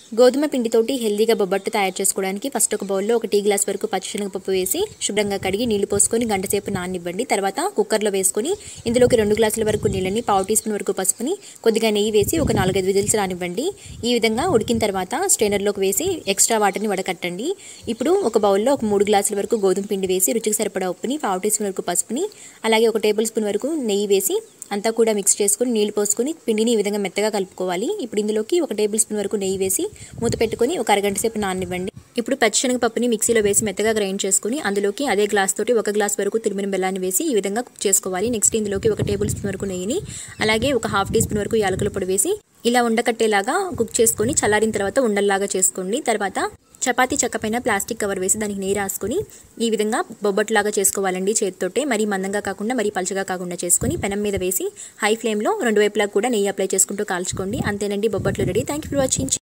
గోధుమ పిండితోటి హెల్దీగా బొబ్బట్టు తయారు చేసుకోవడానికి ఫస్ట్ ఒక బౌల్లో ఒక టీ గ్లాస్ వరకు పచ్చిశనగపప్పు వేసి శుభ్రంగా కడిగి నీళ్లు పోసుకొని గంట సేపు నాననివ్వండి తర్వాత కుక్కర్లో వేసుకొని ఇందులోకి రెండు గ్లాసుల వరకు నీళ్ళని పావు టీ స్పూన్ వరకు పసుపుని కొద్దిగా నెయ్యి వేసి ఒక నాలుగైదు విజిల్స్ రానివ్వండి ఈ విధంగా ఉడికిన తర్వాత స్ట్రైనర్లోకి వేసి ఎక్స్ట్రా వాటర్ని వడకట్టండి ఇప్పుడు ఒక బౌల్లో ఒక మూడు గ్లాసుల వరకు గోధుమ పిండి వేసి రుచికి సరిపడా ఉప్పుని పావు టీ స్పూన్ వరకు పసుపుని అలాగే ఒక టేబుల్ స్పూన్ వరకు నెయ్యి వేసి అంతా కూడా మిక్స్ చేసుకొని నీళ్లు పోసుకొని పిండిని ఈ విధంగా మెత్తగా కలుపుకోవాలి ఇప్పుడు ఇందులోకి ఒక టేబుల్ స్పూన్ వరకు నెయ్యి వేసి మూత పెట్టుకొని ఒక అరగంట సేపు నాననివ్వండి ఇప్పుడు పచ్చిశనగపప్పుని మిక్సీలో వేసి మెత్తగా గ్రైండ్ చేసుకుని అందులోకి అదే గ్లాస్ తోటి ఒక గ్లాస్ వరకు తురిమిన బెల్లాన్ని వేసి ఈ విధంగా కుక్ చేసుకోవాలి నెక్స్ట్ ఇందులోకి ఒక టేబుల్ స్పూన్ వరకు నెయ్యిని అలాగే ఒక హాఫ్ టీ స్పూన్ వరకు యాలకుల పొడి వేసి ఇలా ఉండకట్టేలాగా కుక్ చేసుకొని చల్లారిన తర్వాత ఉండల్లాగా చేసుకోండి తర్వాత చపాతీ చెక్క పైన ప్లాస్టిక్ కవర్ వేసి దానికి నెయ్యి రాసుకొని ఈ విధంగా బొబ్బట్లాగా చేసుకోవాలండి చేతితోటే మరీ మందంగా కాకుండా మరీ పలుచగా కాకుండా చేసుకొని పెనం మీద వేసి హై ఫ్లేమ్లో రెండు వైపులా కూడా నెయ్యి అప్లై చేసుకుంటూ కాల్చుకోండి అంతేనండి బొబ్బట్లు ready thank you for watching